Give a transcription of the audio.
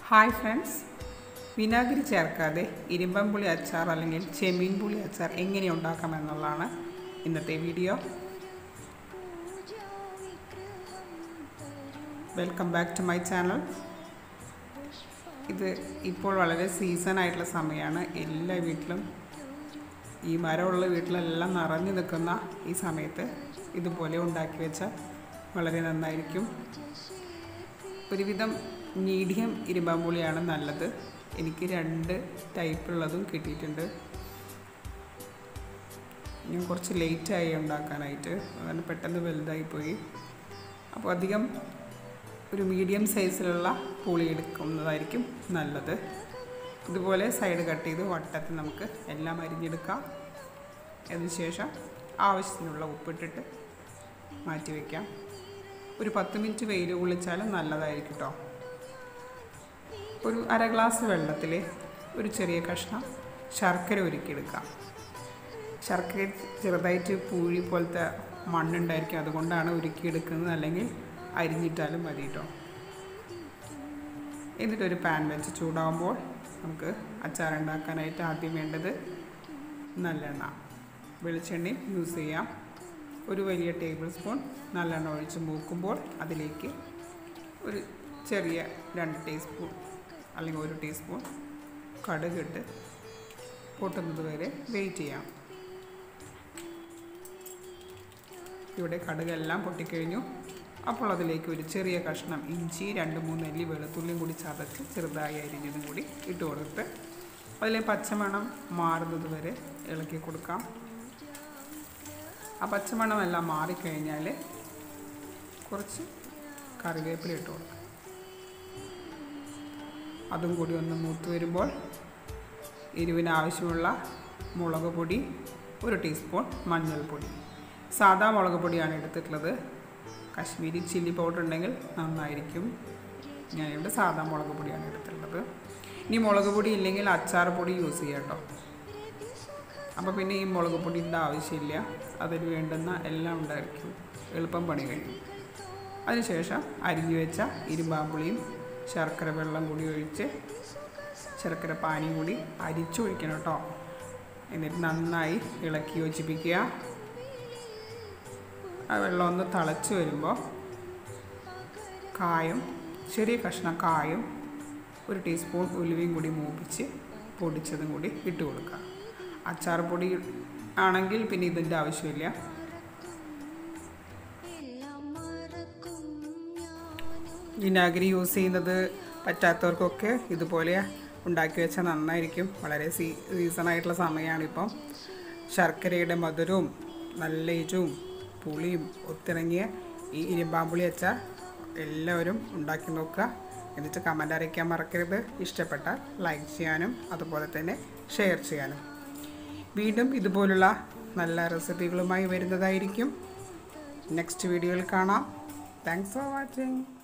hi friends വിനാഗിരി ചേർക്കാതെ ഇരുമ്പൻ പുളി അച്ചാർ അല്ലെങ്കിൽ ചെമ്മീൻ പുളി അച്ചാർ എങ്ങനെ ഉണ്ടാക്കാമെന്നുള്ളതാണ് ഇന്നത്തെ video welcome back to my channel ഇത് ഇപ്പോൾ വളരെ സീസൺ ആയിട്ടുള്ള സമയമാണ് എല്ലാ വീട്ടിലും ഈ മരമുള്ള വീട്ടിലെല്ലാം നിറഞ്ഞു നിൽക്കുന്ന ഈ സമയത്ത് ഇതുപോലെ ഉണ്ടാക്കി വെച്ചാൽ വളരെ നന്നായിരിക്കും ഒരുവിധം മീഡിയം ഇരുമ്പാമ്പുളിയാണ് നല്ലത് എനിക്ക് രണ്ട് ടൈപ്പുള്ളതും കിട്ടിയിട്ടുണ്ട് ഞാൻ കുറച്ച് ലേറ്റായി ഉണ്ടാക്കാനായിട്ട് അങ്ങനെ പെട്ടെന്ന് വലുതായി പോയി അപ്പോൾ അധികം ഒരു മീഡിയം സൈസിലുള്ള പുളി എടുക്കുന്നതായിരിക്കും നല്ലത് ഇതുപോലെ സൈഡ് കട്ട് ചെയ്ത് വട്ടത്തിൽ നമുക്ക് എല്ലാം അരിഞ്ഞെടുക്കാം അതിനുശേഷം ആവശ്യത്തിനുള്ള ഉപ്പിട്ടിട്ട് മാറ്റി വയ്ക്കാം ഒരു പത്ത് മിനിറ്റ് വെയിൽ കൊള്ളിച്ചാലും നല്ലതായിരിക്കും കേട്ടോ ഒരു അര ഗ്ലാസ് വെള്ളത്തിൽ ഒരു ചെറിയ കഷ്ണം ശർക്കര ഉരുക്കിയെടുക്കാം ശർക്കര ചെറുതായിട്ട് പൂഴി പോലത്തെ മണ്ണുണ്ടായിരിക്കും അതുകൊണ്ടാണ് ഉരുക്കിയെടുക്കുന്നത് അല്ലെങ്കിൽ അരിഞ്ഞിട്ടാലും മതി കേട്ടോ എന്നിട്ടൊരു പാൻ വെച്ച് ചൂടാകുമ്പോൾ നമുക്ക് അച്ചാർ ഉണ്ടാക്കാനായിട്ട് ആദ്യം വേണ്ടത് നല്ലെണ്ണ വെളിച്ചെണ്ണയും യൂസ് ചെയ്യാം ഒരു വലിയ ടേബിൾ സ്പൂൺ നല്ലെണ്ണ ഒഴിച്ച് മൂക്കുമ്പോൾ അതിലേക്ക് ഒരു ചെറിയ രണ്ട് ടീസ്പൂൺ അല്ലെങ്കിൽ ഒരു ടീസ്പൂൺ കടുകിട്ട് പൊട്ടുന്നത് വരെ വെയിറ്റ് ചെയ്യാം ഇവിടെ കടുകെല്ലാം പൊട്ടിക്കഴിഞ്ഞു അപ്പോൾ അതിലേക്ക് ഒരു ചെറിയ കഷ്ണം ഇഞ്ചി രണ്ട് മൂന്ന് അല്ലി വെളുത്തുള്ളിയും കൂടി ചതച്ച് ചെറുതായി അരിഞ്ഞതും കൂടി ഇട്ട് കൊടുത്ത് അതിലെ പച്ചമണം മാറുന്നത് വരെ ഇളക്കി കൊടുക്കാം ആ പച്ചമണമെല്ലാം മാറിക്കഴിഞ്ഞാൽ കുറച്ച് കറിവേപ്പില ഇട്ട് കൊടുക്കാം അതും കൂടി ഒന്ന് മൂത്ത് വരുമ്പോൾ എരിവിന് ആവശ്യമുള്ള മുളക് പൊടി ഒരു ടീസ്പൂൺ മഞ്ഞൾപ്പൊടി സാദാ മുളക് പൊടിയാണ് എടുത്തിട്ടുള്ളത് കാശ്മീരി ചില്ലി പൗഡർ ഉണ്ടെങ്കിൽ നന്നായിരിക്കും ഞാനിവിടെ സാദാ മുളക് പൊടിയാണ് എടുത്തിട്ടുള്ളത് ഇനി മുളക് പൊടി ഇല്ലെങ്കിൽ അച്ചാർ പൊടി യൂസ് ചെയ്യാം കേട്ടോ അപ്പോൾ പിന്നെ ഈ മുളക് പൊടിയുടെ ആവശ്യമില്ല അതിന് വേണ്ടുന്ന എല്ലാം ഉണ്ടായിരിക്കും എളുപ്പം പണി കഴിയും അതിനുശേഷം അരിഞ്ഞു വെച്ച ഇരുമ്പാമ്പുളിയും ശർക്കര വെള്ളം കൂടി ഒഴിച്ച് ശർക്കര പാനിയും കൂടി അരിച്ചൊഴിക്കണം കേട്ടോ എന്നിട്ട് നന്നായി ഇളക്കി യോജിപ്പിക്കുക ആ വെള്ളം ഒന്ന് തിളച്ച് വരുമ്പോൾ കായം ചെറിയ കഷ്ണം കായും ഒരു ടീസ്പൂൺ ഉലുവയും കൂടി മൂപ്പിച്ച് പൊടിച്ചതും കൂടി ഇട്ട് കൊടുക്കുക അച്ചാർ പൊടി ആണെങ്കിൽ പിന്നെ ഇതിൻ്റെ ആവശ്യമില്ല വിനാഗിരി യൂസ് ചെയ്യുന്നത് പറ്റാത്തവർക്കൊക്കെ ഇതുപോലെ ഉണ്ടാക്കി വെച്ചാൽ നന്നായിരിക്കും വളരെ സീ സീസണായിട്ടുള്ള സമയമാണിപ്പം ശർക്കരയുടെ മധുരവും നല്ല എരിവും പുളിയും ഒത്തിണങ്ങിയ ഈ ഇരുമ്പാമ്പുളി അച്ചാർ എല്ലാവരും ഉണ്ടാക്കി നോക്കുക എന്നിട്ട് കമൻ്റ് അറിയിക്കാൻ മറക്കരുത് ഇഷ്ടപ്പെട്ടാൽ ലൈക്ക് ചെയ്യാനും അതുപോലെ തന്നെ ഷെയർ ചെയ്യാനും വീണ്ടും ഇതുപോലുള്ള നല്ല റെസിപ്പികളുമായി വരുന്നതായിരിക്കും നെക്സ്റ്റ് വീഡിയോയിൽ കാണാം താങ്ക്സ് ഫോർ വാച്ചിങ്